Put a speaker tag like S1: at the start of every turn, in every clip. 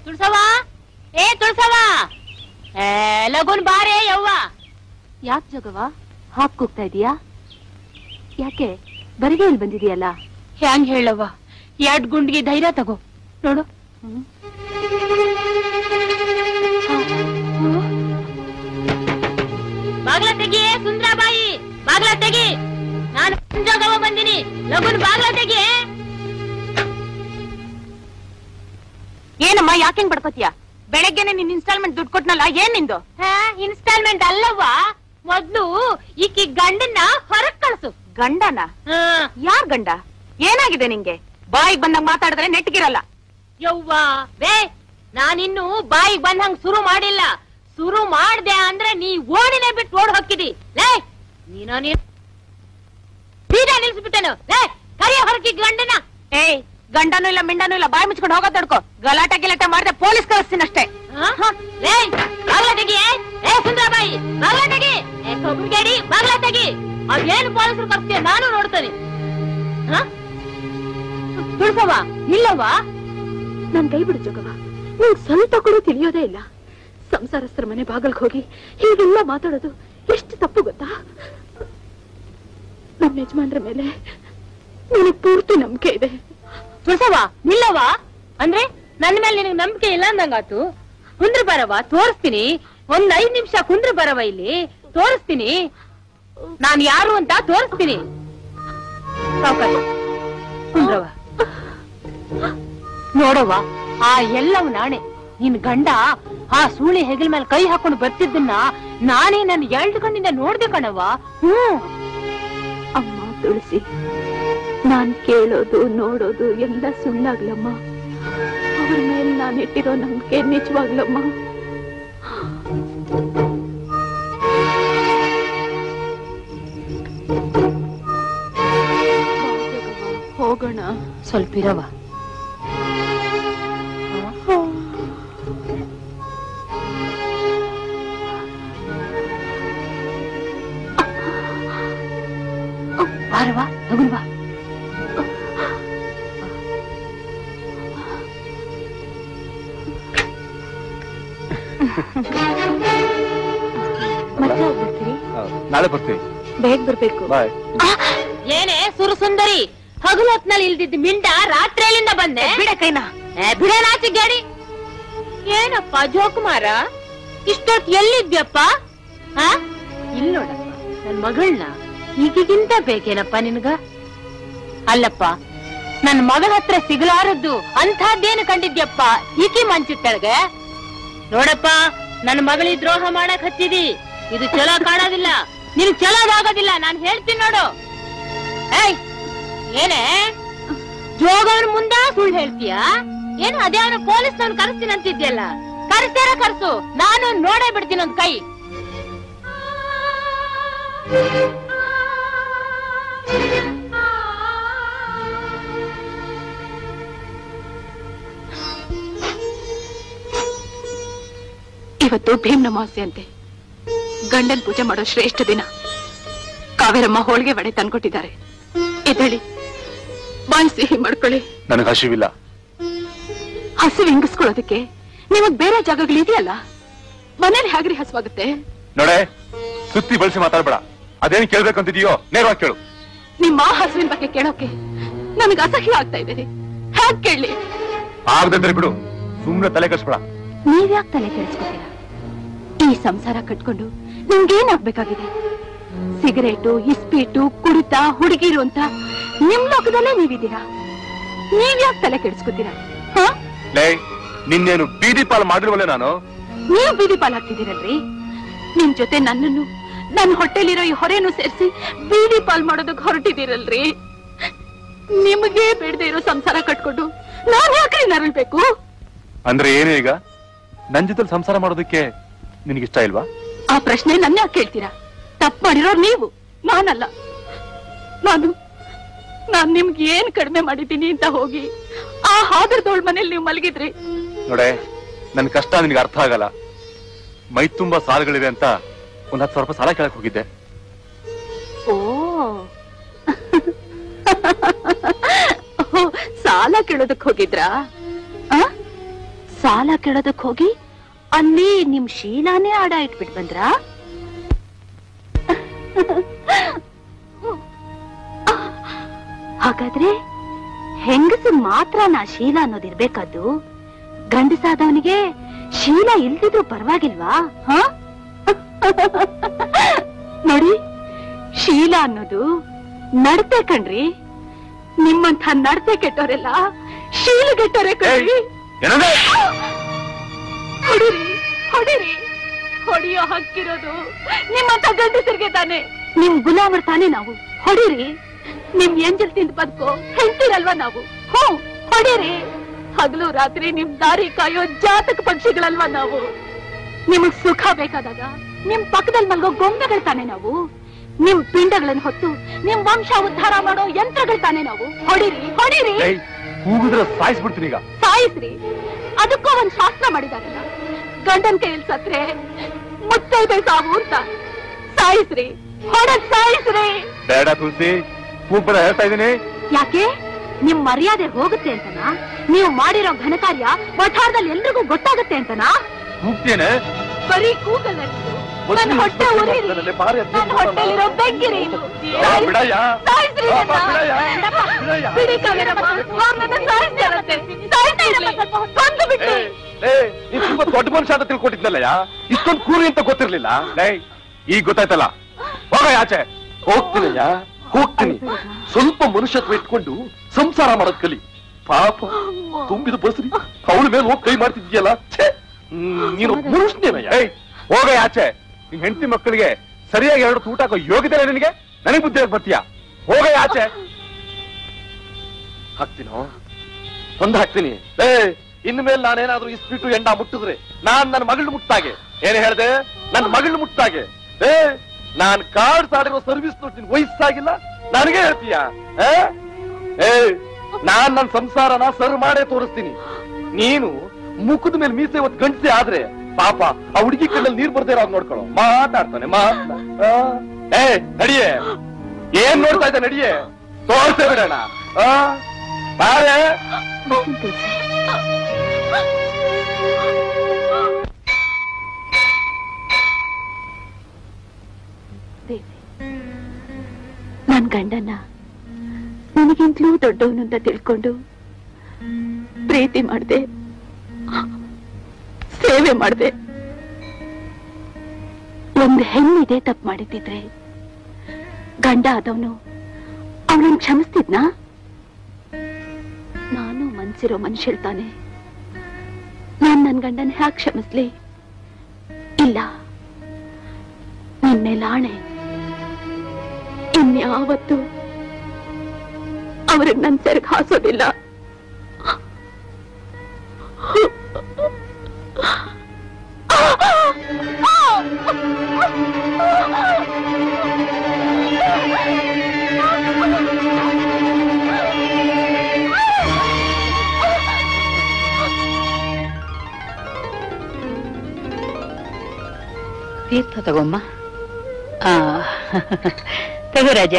S1: ತುಳ್ಸವ ಏ ತುಳ್ಸವ ಏ, ಲಗುನ್ ಬಾರೇ ಯವ್ವ
S2: ಯಾಕೆ ಜಗವ ಹಾಕ್ ಕೂಗ್ತಾ ಇದೀಯಾ ಯಾಕೆ ಬರಿಗೈಯಲ್ಲಿ ಬಂದಿದೀಯಲ್ಲ
S1: ಹ್ಯಾಂಗ್ ಹೇಳವ್ವ ಎರಡ್ ಗುಂಡ್ಗೆ ಧೈರ್ಯ ತಗೋ ನೋಡು ಬಾಗ್ಲ ತೆಗಿ ಸುಂದ್ರಾಬಾಯಿ ಬಾಗ್ಲ ತೆಗಿ ನಾನು ಜಗವ ಬಂದಿನಿ ಲಗುನ್ ಬಾಗ್ಲ ತೆಗಿ
S2: ಏನಮ್ಮ ಯಾಕೆಂಗ್ ಬಡ್ಕೋತೀಯ ಬೆಳಗ್ಗೆನೆ ನಿನ್ ಇನ್ಸ್ಟಾಲ್ಮೆಂಟ್ ದುಡ್ಡು ಕೊಟ್ನಲ್ಲ ಏನ್ ನಿಂದು
S1: ಇನ್ಸ್ಟಾಲ್ಮೆಂಟ್ ಅಲ್ಲವ್ವ ಮೊದ್ಲು ಈಕಿ ಗಂಡನ್ನ ಹೊರಗ್ ಕಳ್ಸು
S2: ಗಂಡನ
S1: ಹಾ
S2: ಯಾರ್ ಗಂಡ ಏನಾಗಿದೆ ನಿಂಗೆ ಬಾಯಿಗೆ ಬಂದಾಗ ಮಾತಾಡಿದ್ರೆ ನೆಟ್ಗಿರಲ್ಲ
S1: ಯವ್ವ ಬೇ ನಾನಿನ್ನು ಬಾಯಿಗೆ ಬಂದಂಗ್ ಶುರು ಮಾಡಿಲ್ಲ ಶುರು ಮಾಡ್ದೆ ಅಂದ್ರೆ ನೀ ಓಡಿನೇ ಬಿಟ್ಟು ಓಡ್ ಹೋಗ್ತಿದಿ ಲೇ ನೀನ ನೀನ್ ಸೀದಾ ನಿಲ್ಸ್ಬಿಟ್ಟೆನು ಲೇ ಕರಿಯ ಹೊರಕಿ ಗಂಡನ
S2: ಏಯ್ ಗಂಡನೂ ಇಲ್ಲ ಮಿಂಡನೂ ಇಲ್ಲ ಬಾಯಿ ಮುಚ್ಕೊಂಡು ಹೋಗೋದ್ ತಡ್ಕೋ ಗಲಾಟೆ ಗಿಲಾಟೆ ಮಾಡಿದ್ರೆ ಪೊಲೀಸ್ ಕಳಿಸ್ತೀನಿ ಅಷ್ಟೇ
S1: ಆ? ಲೇ ಬಾಗ್ಲ ತೆಗಿ ಏ ಸುಂದರಬಾಯಿ ಬಾಗ್ಲ ತೆಗಿ ಏ ಕೊಬ್ಬರಿಗೇಡಿ ಬಾಗ್ಲ ತೆಗಿ ಅದೇನು ಪೊಲೀಸರು ಕರ್ತೀಯ ನಾನು ನೋಡ್ತೇನೆ ತುಳ್ಸವ ಇಲ್ಲವ್ವ
S2: ನನ್ ಕೈ ಬಿಡು ಜಗವ ನಿಂಗ್ ಸ್ವಲ್ಪ ಕೂಡ ತಿಳಿಯೋದೇ ಇಲ್ಲ ಸಂಸಾರಸ್ಥರ ಮನೆ ಬಾಗಲ್ಗೆ ಹೋಗಿ ಹೀಗೆಲ್ಲ ಮಾತಾಡೋದು ಎಷ್ಟು ತಪ್ಪು ಗೊತ್ತಾ ನಮ್ಮ ಯಜಮಾನ್ರ ಮೇಲೆ ನನಗ್ ಪೂರ್ತಿ ನಂಬಿಕೆ ಇದೆ
S1: ತುಳ್ಸವ ನಿಲ್ಲವ ಅಂದ್ರೆ ನನ್ ಮೇಲೆ ನಿನಗೆ ನಂಬಿಕೆ ಇಲ್ಲ ಅಂದಂಗಾತು ಕುಂದ್ರ ಬರವ ತೋರಿಸ್ತೀನಿ ಒಂದ್ ಐದ್ ನಿಮಿಷ ಕುಂದ್ರ ಬರವ ಇಲ್ಲಿ ತೋರಿಸ್ತೀನಿ ನಾನ್ ಯಾರು ಅಂತ ತೋರಿಸ್ತೀನಿ ಸಾವ್ಕಾಶ. ಕುಂದ್ರವ್ವ ನೋಡವ್ವ ಆ ಎಲ್ಲವ್ ನಾಣೆ ನಿನ್ ಗಂಡ ಆ ಸೂಳಿ ಹೆಗಲ್ ಮೇಲೆ ಕೈ ಹಾಕೊಂಡು ಬರ್ತಿದ್ದನ್ನ ನಾನೇ ನನ್ನ ಎರಡು ಕಣ್ಣಿಂದ ನೋಡ್ದೆ ಕಣವ್ವ ಹ್ಮ್
S2: ಅಮ್ಮ ತುಳಸಿ ನಾನ್ ಕೇಳೋದು ನೋಡೋದು ಎಲ್ಲ ಸುಳ್ಳಾಗ್ಲಮ್ಮ ಅವ್ರ ಮೇಲೆ ನಾನ್ ಇಟ್ಟಿರೋ ನಂಬಿಕೆ ನಿಜವಾಗ್ಲಮ್ಮ ಹೋಗೋಣ
S1: ಸ್ವಲ್ಪ ಇರವ ಬಾರವಾ ಲಗುನ್ ಬಾ
S2: ಮತ್ತೆ ಯಾವಾಗ್ ಬರ್ತೀರಿ
S3: ನಾಳೆ ಬರ್ತೀವಿ
S2: ಬೇಗ ಬರ್ಬೇಕು
S3: ಬಾಯ್
S1: ಏನೇ ಸುರು ಸುಂದರಿ ಹಗಲು ಹೊತ್ನಲ್ಲಿ ಇಲ್ದಿದ್ದ ಮಿಂಡ ರಾತ್ರಿಯಲ್ಲಿಂದ ಬಂದೆ
S2: ಬಿಡ ಕೈನಾ
S1: ಬಿಡನಾಚಿ ಗಾಡಿ ಏನಪ್ಪ ಜೋಕುಮಾರ ಇಷ್ಟೊತ್ ಎಲ್ಲಿದ್ಯಪ್ಪ ಹಾ ಇಲ್ ನೋಡಪ್ಪ ನನ್ ಮಗಳನ್ನ ಈಗಿಗಿಂತ ಬೇಕೇನಪ್ಪ ನಿನ್ಗ ಅಲ್ಲಪ್ಪ ನನ್ ಮಗಳ ಹತ್ರ ಸಿಗಲಾರದ್ದು ಅಂಥದ್ದೇನು ಕಂಡಿದ್ಯಪ್ಪ ಈಕಿ ಮಂಚಿಟ್ಟಳಗೆ ನೋಡಪ್ಪ ನನ್ ಮಗಳಿಗೆ ದ್ರೋಹ ಮಾಡಕ್ ಹಚ್ಚಿದಿ ಇದು ಚಲೋ ಕಾಣೋದಿಲ್ಲ ನಿನ್ ಚಲೋದಾಗೋದಿಲ್ಲ ನಾನ್ ಹೇಳ್ತೀನಿ ನೋಡು ಏಯ್ ಏನೇ ಜೋಗವನ್ ಮುಂದ ಸುಳ್ಳು ಹೇಳ್ತೀಯಾ ಏನು ಅದೇ ಅವನು ಪೊಲೀಸ್ ನವ್ನು ಕರೆಸ್ತೀನಿ ಅಂತಿದ್ಯಲ್ಲ ಕರೆಸ್ತಾರ ಕರ್ಸು ನಾನು ನೋಡೇ ಬಿಡ್ತೀನಿ ಒಂದ್ ಕೈ
S2: ಇವತ್ತು ಭೀಮ್ ನಮಾಸೆ ಅಂತೆ ಗಂಡನ್ ಪೂಜೆ ಮಾಡೋ ಶ್ರೇಷ್ಠ ದಿನ ಕಾವೇರಮ್ಮ ಹೋಳಿಗೆ ವಡೆ ತಂದ್ಕೊಟ್ಟಿದ್ದಾರೆ ಎದ್ದೇಳಿ ಬಾಯಿ ಸಿಹಿ ಮಾಡ್ಕೊಳ್ಳಿ
S3: ನನಗೆ ಹಸಿವಿಲ್ಲ
S2: ಹಸಿವು ಹಿಂಗಿಸ್ಕೊಳ್ಳೋದಕ್ಕೆ ನಿಮಗ್ ಬೇರೆ ಜಾಗಗಳಿದೆಯಲ್ಲ ಮನೇಲಿ ಹೇಗ್ರಿ ಹಸುವಾಗುತ್ತೆ
S3: ನೋಡೆ ಸುತ್ತಿ ಬಳಸಿ ಮಾತಾಡ್ಬೇಡ ಅದೇನ್ ಕೇಳ್ಬೇಕಂತಿದೀಯೋ ನೇರವಾಗಿ ಕೇಳು
S2: ನಿಮ್ಮ ಹಸುವಿನ ಬಗ್ಗೆ ಕೇಳೋಕೆ ನನಗೆ ಅಸಹ್ಯ ಆಗ್ತಾ ಇದೆ ಹ್ಯಾಕ್ ಕೇಳಿ
S3: ಆಗದಂದ್ರೆ ಬಿಡು ಸುಮ್ನೆ ತಲೆ ಕಟ್ಸ್ಬೇಡ
S2: ನೀವ್ಯಾಕ್ ತಲೆ ಕೆಡಿಸ್ಕೊತೀರಾ ಈ ಸಂಸಾರ ಕಟ್ಕೊಂಡು ನಿಮ್ಗೇನಾಗ್ಬೇಕಾಗಿದೆ ಸಿಗರೇಟು ಇಸ್ಪೀಟು ಕುಡಿತ ಹುಡುಗಿರು ಅಂತ ನಿಮ್ ಲೋಕದಲ್ಲೇ ನೀವಿದ್ದೀರಾ ನೀವ್ಯಾಕ್ ತಲೆ ಕೆಡಿಸ್ಕೊತೀರಾ ಹಾ
S3: ಲೇ ನಿನ್ನೇನು ಬೀದಿ ಪಾಲ್ ಮಾಡಿಲ್ವಲ್ಲ ನಾನು
S2: ನೀವು ಬೀದಿ ಪಾಲಾಗ್ತಿದ್ದೀರಲ್ರಿ ನಿಮ್ ಜೊತೆ ನನ್ನನ್ನು ನನ್ನ ಹೊಟ್ಟೆಲಿರೋ ಈ ಹೊರೆಯನ್ನು ಸೇರಿಸಿ ಬೀದಿ ಪಾಲ್ ಮಾಡೋದಕ್ಕೆ ಹೊರಟಿದ್ದೀರಲ್ರಿ ನಿಮಗೆ ಬೇಡದೆ ಇರೋ ಸಂಸಾರ ಕಟ್ಕೊಂಡು ನಾನ್ ಯಾಕ್ರಿ ನರಳ್ಬೇಕು
S3: ಅಂದ್ರೆ ಏನು ಈಗ ನನ್ ಜೊತೆ ಸಂಸಾರ ಮಾಡೋದಕ್ಕೆ ನಿನಗಿಷ್ಟ ಇಲ್ವಾ
S2: ಆ ಪ್ರಶ್ನೆ ನನ್ನ ಯಾಕೆ ಕೇಳ್ತೀರಾ ತಪ್ಪು ಮಾಡಿರೋರು ನೀವು ನಾನಲ್ಲ ನಾನು ನಾನ್ ನಿಮ್ಗೆ ಏನ್ ಕಡಿಮೆ ಮಾಡಿದ್ದೀನಿ ಅಂತ ಹೋಗಿ ಆ ಹಾದರದೋಳ್ ಮನೇಲಿ ನೀವು ಮಲಗಿದ್ರಿ
S3: ನೋಡೆ ನನ್ ಕಷ್ಟ ನಿನಗೆ ಅರ್ಥ ಆಗಲ್ಲ ಮೈ ತುಂಬಾ ಸಾಲಗಳಿವೆ ಅಂತ ಒಂದ್ ಹತ್ತು ಸಾವಿರ ರೂಪಾಯಿ ಸಾಲ ಕೇಳಕ್ ಹೋಗಿದ್ದೆ
S2: ಓ ಓ, ಸಾಲ ಕೇಳೋದಕ್ ಹೋಗಿದ್ರಾ ಆ? ಸಾಲ ಕೇಳೋದಕ್ ಹೋಗಿ ಅಲ್ಲಿ ನಿಮ್ ಶೀಲಾನೇ ಆಡ ಇಟ್ಬಿಟ್ ಬಂದ್ರ ಹಾಗಾದ್ರೆ ಹೆಂಗಸ ಮಾತ್ರ ನಾ ಶೀಲ ಅನ್ನೋದಿರ್ಬೇಕಾದ್ದು ಗಂಡಸಾದವನಿಗೆ ಶೀಲ ಇಲ್ದಿದ್ರು ಪರವಾಗಿಲ್ವಾ ಹ ನೋಡಿ ಶೀಲ ಅನ್ನೋದು ನಡತೆ ಕಣ್ರಿ ನಿಮ್ಮಂಥ ನಡತೆ ಕೆಟ್ಟವರೆಲ್ಲ ಶೀಲಗೆಟ್ಟವರೇ ಕಣ್ರಿ
S3: ಏನಂದ್ರೆ
S2: ಹೊಡಿರಿ ಹೊಡಿರಿ ಹೊಡಿಯೋ ಹಕ್ಕಿರೋದು ನಿಮ್ಮಂತ ಗಂಡಸರಿಗೆ ತಾನೆ ನಿಮ್ ಗುಲಾಮರ್ ತಾನೆ ನಾವು ಹೊಡಿರಿ ನಿಮ್ ಎಂಜಲ್ ತಿಂದ್ ಬದುಕೋ ಹೆಂಡ್ತಿರಲ್ವಾ ನಾವು ಹ್ಞೂ ಹೊಡಿರಿ ಹಗಲು ರಾತ್ರಿ ನಿಮ್ ದಾರಿ ಕಾಯೋ ಜಾತಕ ಪಕ್ಷಿಗಳಲ್ವಾ ನಾವು ನಿಮಗ್ ಸುಖ ಬೇಕಾದಾಗ ನಿಮ್ ಪಕ್ಕದಲ್ಲಿ ಮಲ್ಗೋ ಗೊಂಬೆಗಳು ತಾನೆ ನಾವು ನಿಮ್ ಪಿಂಡಗಳನ್ನ ಹೊತ್ತು ನಿಮ್ ವಂಶ ಉದ್ಧಾರ ಮಾಡೋ ಯಂತ್ರಗಳು ತಾನೆ ನಾವು ಹೊಡಿರಿ ಹೊಡಿರಿ
S3: ಏಯ್ ಕೂಗಿದ್ರೆ ಸಾಯಿಸ್ಬಿಡ್ತೀನಿ ಈಗ
S2: ಸಾಯಿಸ್ರಿ ಅದಕ್ಕೂ ಒಂದ್ ಶಾಸ್ತ್ರ ಮಾಡಿದಾರಲ್ಲ ಗಂಡನ್ ಕೈಯಲ್ಲಿ ಸತ್ರೆ ಮುತ್ತೈದೆ ಸಾವು ಅಂತ ಸಾಯಿಸ್ರಿ ಹೊಡದ್ ಸಾಯಿಸ್ರಿ
S3: ಬೇಡ ತುಳಸಿ ಕೂಗ್ಬೇಡ ಹೇಳ್ತಾ ಇದೀನಿ
S2: ಯಾಕೆ ನಿಮ್ ಮರ್ಯಾದೆ ಹೋಗುತ್ತೆ ಅಂತನಾ ನೀವು ಮಾಡಿರೋ ಘನಕಾರ್ಯ ವಠಾರದಲ್ಲಿ ಎಲ್ರಿಗೂ ಗೊತ್ತಾಗುತ್ತೆ ಅಂತನಾ
S3: ಕೂಗ್ತೇನೆ
S2: ಬರೀ ಕೂಗಲ್ಲ ನನ್ ಹೊಟ್ಟೆ ಉರಿರಿ ನನ್ ಹೊಟ್ಟೆಲಿರೋ ಬೆಂಕಿರಿ ಇದು.
S3: ಯಾ, ಬಿಡಯ್ಯ.
S2: ಸಾಯಿಸ್ರಿ
S3: ಬಾ,
S2: ನನ್ನ.
S3: ಬಾ, ಬಿಡಯ್ಯ.
S2: ಬಿಡಪ್ಪ.
S3: ಬಿಡಯ್ಯ.
S2: ಬಿಡಿ ಕಾವೇರಮ್ಮ. ಅವ್ರ್ ನನ್ನ ಸಾಯಿಸ್ತಾರಂತೆ. ಸಾಯ್ತಾ ಇರ್ಲಿ. ಕೊಂದು ಬಿಟ್ರಿ.
S3: ನೀನ್ ತುಂಬಾ ದೊಡ್ಡ ಮನುಷ್ಯ ಅಂತ ತಿಳ್ಕೊಟ್ಟಿದ್ನಲ್ಲಯ್ಯ ಇಷ್ಟೊಂದು ಕೂರಿ ಅಂತ ಗೊತ್ತಿರ್ಲಿಲ್ಲ ಲೇ ಈಗ ಗೊತ್ತಾಯ್ತಲ್ಲ ಹೋಗ ಆಚೆ
S4: ಹೋಗ್ತೀನಯ್ಯ ಹೋಗ್ತೀನಿ ಸ್ವಲ್ಪ ಮನುಷ್ಯತ್ವ ಇಟ್ಕೊಂಡು ಸಂಸಾರ ಮಾಡೋದ್ ಕಲಿ ಪಾಪ ತುಂಬಿದ ಬಸ್ರಿ ಅವಳ ಮೇಲೆ ಹೋಗಿ ಕೈ ಮಾಡ್ತಿದ್ಯಲ್ಲ ಛೇ ಹ್ಮ್, ನೀನು ಮನುಷ್ಯನೇನಯ್ಯ
S3: ಏಯ್ ಹೋಗ ಆಚೆ ನಿಮ್ ಹೆಂಡತಿ ಮಕ್ಕಳಿಗೆ ಸರಿಯಾಗಿ ಎರಡು ಊಟ ಹಾಕೋ ಯೋಗ್ಯತೆ ಇಲ್ಲ ನಿನಗೆ ನನಗೆ ಬುದ್ಧಿ ಹೇಳಕ್ ಬರ್ತೀಯಾ ಹೋಗ ಆಚೆ
S4: ಹಾಕ್ತೀನೋ ತಂದು ಹಾಕ್ತೀನಿ ಏ ಇನ್ಮೇಲೆ ನಾನೇನಾದ್ರೂ ಇಸ್ಬಿಟ್ಟು ಎಂಡ ಮುಟ್ಟಿದ್ರೆ ನಾನ್ ನನ್ನ ಮಗಳು ಮುಟ್ಟಾಗೆ ಏನ್ ಹೇಳ್ದೆ ನನ್ನ ಮಗಳು ಮುಟ್ಟಾಗೆ ಏ ನಾನ್ ಕಾರ್ಡ್ ಸಾಡಿರೋ ಸರ್ವಿಸ್ ನಿನ್ ವಯಸ್ಸಾಗಿಲ್ಲ ನನಗೆ ಹೇಳ್ತೀಯ ಏ? ಏ ನಾನ್ ನನ್ನ ಸಂಸಾರನ ಸರ್ ಮಾಡೇ ತೋರಿಸ್ತೀನಿ ನೀನು ಮುಖದ ಮೇಲೆ ಮೀಸೆ ಹೊತ್ತು ಗಂಟಸೆ ಆದ್ರೆ ಪಾಪ ಆ ಹುಡುಗಿ ಕಣ್ಣಲ್ಲಿ ನೀರ್ ಬರ್ದೇ ಇರೋ ನೋಡ್ಕೊಳ್ಳೋ ಮಾತಾಡ್ತಾನೆ ಮಾತಾ ಆ? ಏ ನಡಿಯೇ ಏನ್ ನೋಡ್ತಾ ಇದ್ದ ನಡಿಯೇ ತೋರ್ಸೇ ಬಿಡೋಣ ಆ? ಬಾರೆ
S2: ದೇವಿ ನನ್ ಗಂಡನ ನನಗಿಂತಲೂ ದೊಡ್ಡವನು ಅಂತ ತಿಳ್ಕೊಂಡು ಪ್ರೀತಿ ಮಾಡ್ದೆ ಸೇವೆ ಮಾಡ್ದೆ ಒಂದು ಹೆಣ್ಣಿದೆ ತಪ್ಪು ಮಾಡಿದ್ದಿದ್ರೆ ಗಂಡ ಆದವನು ಅವಳನ್ನ ಕ್ಷಮಿಸ್ತಿದ್ನಾ ನಾನು ಮನ್ಸಿರೋ ಮನುಷ್ಯಳ್ತಾನೆ ನಾನ್ ನನ್ ಗಂಡನ ಹ್ಯಾಕ್ ಕ್ಷಮಿಸ್ಲಿ ಇಲ್ಲ ನಿನ್ನೆ ಲಾಣೆ ಇನ್ಯಾವತ್ತು ಅವ್ರಿಗೆ ನನ್ ಸೆರಗ್ ಹಾಸೋದಿಲ್ಲ
S1: ತೀರ್ಥ ತಗೊಮ್ಮ ಆ, ತಗೋ ರಾಜ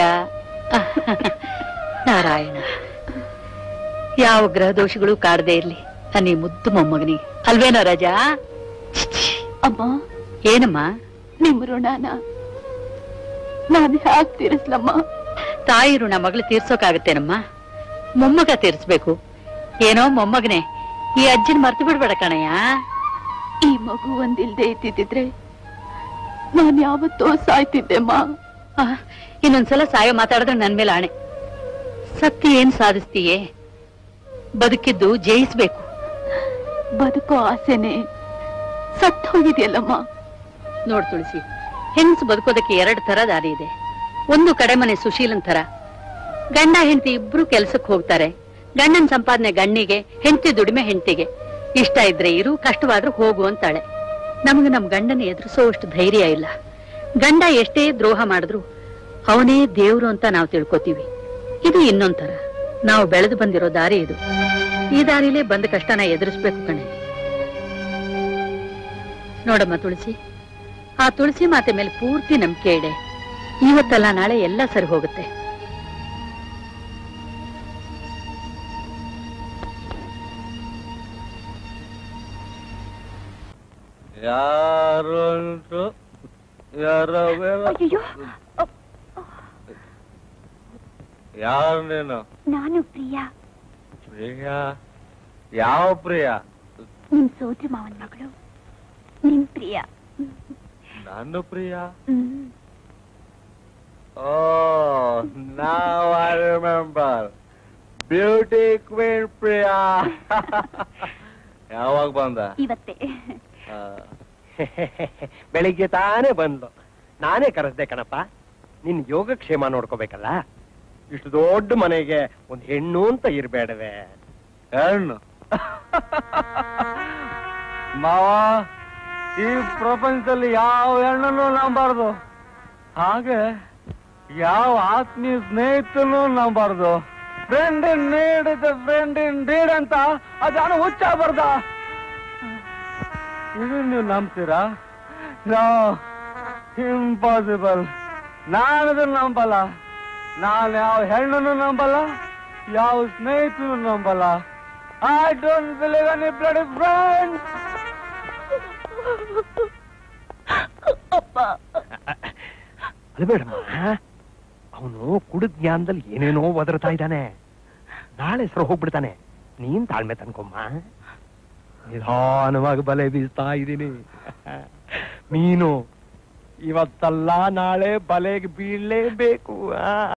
S1: ನಾರಾಯಣ ಯಾವ ಗ್ರಹ ದೋಷಗಳು ಕಾಡದೆ ಇರ್ಲಿ ನನ್ನ ಈ ಮುದ್ದು ಮೊಮ್ಮಗನಿಗೆ ಅಲ್ವೇನೋ ರಾಜ
S2: ಅಮ್ಮ
S1: ಏನಮ್ಮ
S2: ನಿಮ್ ಋಣನ ನಾನು ಹ್ಯಾಕ್ ತೀರಿಸ್ಲಮ್ಮ
S1: ತಾಯಿ ಋಣ ಮಗಳು ತೀರ್ಸೋಕಾಗತ್ತೇನಮ್ಮ ಮೊಮ್ಮಗ ತೀರ್ಸ್ಬೇಕು ಏನೋ ಮೊಮ್ಮಗನೆ ಈ ಅಜ್ಜಿನ ಮರ್ತು ಬಿಡ್ಬೇಡ ಕಣಯ್ಯ
S2: ಈ ಮಗು ಒಂದಿಲ್ದೆ ಇದ್ದಿದ್ರೆ ನಾನ್ ಯಾವತ್ತೋ ಸಾಯ್ತಿದ್ದೆಮ್ಮ
S1: ಆ, ಇನ್ನೊಂದ್ಸಲ ಸಾಯೋ ಮಾತಾಡಿದ್ರೆ ನನ್ ಮೇಲೆ ಆಣೆ ಸತ್ಯ ಏನ್ ಸಾಧಿಸ್ತೀಯೇ ಬದುಕಿದ್ದು ಜಯಿಸ್ಬೇಕು
S2: ಬದುಕೋ ಆಸೆನೆ ಸತ್ ಹೋಗಿದೆಯಲ್ಲಮ್ಮ
S1: ನೋಡ್ ತುಳಸಿ ಹೆಂಗಸು ಬದುಕೋದಕ್ಕೆ ಎರಡು ತರ ದಾರಿ ಇದೆ ಒಂದು ಕಡೆ ಮನೆ ಸುಶೀಲನ್ ತರ ಗಂಡ ಹೆಂಡತಿ ಇಬ್ರು ಕೆಲ್ಸಕ್ಕೆ ಹೋಗ್ತಾರೆ ಗಂಡನ ಸಂಪಾದನೆ ಗಣ್ಣಿಗೆ ಹೆಂಡತಿ ದುಡಿಮೆ ಹೆಂಡತಿಗೆ ಇಷ್ಟ ಇದ್ರೆ ಇರು ಕಷ್ಟವಾದ್ರೂ ಹೋಗು ಅಂತಾಳೆ ನಮ್ಗೆ ನಮ್ ಗಂಡನ ಎದುರಿಸೋಷ್ಟು ಧೈರ್ಯ ಇಲ್ಲ ಗಂಡ ಎಷ್ಟೇ ದ್ರೋಹ ಮಾಡಿದ್ರು ಅವನೇ ದೇವ್ರು ಅಂತ ನಾವು ತಿಳ್ಕೊತೀವಿ ಇದು ಇನ್ನೊಂಥರ ನಾವು ಬೆಳೆದು ಬಂದಿರೋ ದಾರಿ ಇದು ಈ ದಾರಿಲೇ ಬಂದ ಕಷ್ಟನ ಎದುರಿಸ್ಬೇಕು ಕಣೆ ನೋಡಮ್ಮ ತುಳಸಿ ಆ ತುಳಸಿ ಮಾತೆ ಮೇಲೆ ಪೂರ್ತಿ ನಂಬಿಕೆ ಇಡೆ ಇವತ್ತಲ್ಲ ನಾಳೆ ಎಲ್ಲ ಸರಿ ಹೋಗುತ್ತೆ
S3: ಯಾರು ಯಾರೋ
S2: ಅಯ್ಯೋ
S3: ಯಾರು ನೀನು
S2: ನಾನು ಪ್ರಿಯಾ
S3: ಪ್ರಿಯಾ ಯಾವ ಪ್ರಿಯಾ
S2: ನಿಮ್ ಸೋದರಿ ಮಾವನ್ ಮಗಳು ನಿಮ್ ಪ್ರಿಯಾ
S3: ನಾನು ಪ್ರಿಯಾ
S2: ಹ್ಮ್
S3: ಓ ನಾವ್ I remember beauty queen Priya ಯಾವಾಗ ಬಂದ
S2: ಇವತ್ತೇ
S3: ಆ,
S5: ಬೆಳಿಗ್ಗೆ ತಾನೇ ಬಂದ್ಲು ನಾನೇ ಕರೆಸ್ದೆ ಕಣಪ್ಪ ನಿನ್ ಯೋಗಕ್ಷೇಮ ನೋಡ್ಕೋಬೇಕಲ್ಲ ಇಷ್ಟು ದೊಡ್ಡ ಮನೆಗೆ ಒಂದ್ ಹೆಣ್ಣು ಅಂತ ಇರ್ಬೇಡವೆ
S3: ಹೆಣ್ಣು ಮಾವ ಈ ಪ್ರಪಂಚದಲ್ಲಿ ಯಾವ ಹೆಣ್ಣನ್ನು ನಂಬಾರ್ದು ಹಾಗೆ ಯಾವ ಆತ್ಮೀಯ ಸ್ನೇಹಿತನು ನಂಬಾರ್ದು friend in need is friend in deed ಅಂತ ಅದಾನು ಹುಚ್ಚ ಬರ್ದ ಇದು ನೀವು ನಂಬ್ತೀರಾ ನೋ ಇಂಪಾಸಿಬಲ್ ನಾನು ನಂಬಲ್ಲ ನಾನು ಯಾವ ಹೆಣ್ಣನ್ನು ನಂಬಲ್ಲ ಯಾವ ಸ್ನೇಹಿತನು ನಂಬಲ್ಲ I don't believe any blood friend
S5: ಅಲ್ಬೇಡಮ್ಮ ಅವನು ಕುಡಿದ ಜ್ಞಾನದಲ್ಲಿ ಏನೇನೋ ಒದರ್ತಾ ಇದ್ದಾನೆ ನಾಳೆ ಹೆಸರು ಹೋಗ್ಬಿಡ್ತಾನೆ ನೀನ್ ತಾಳ್ಮೆ ತನ್ಕೊಮ್ಮ ನಿಧಾನವಾಗಿ ಬಲೆ ಬೀಸ್ತಾ ಇದ್ದೀನಿ ನೀನು ಇವತ್ತಲ್ಲ ನಾಳೆ ಬಲೆಗೆ ಬೀಳಲೇಬೇಕು ಆ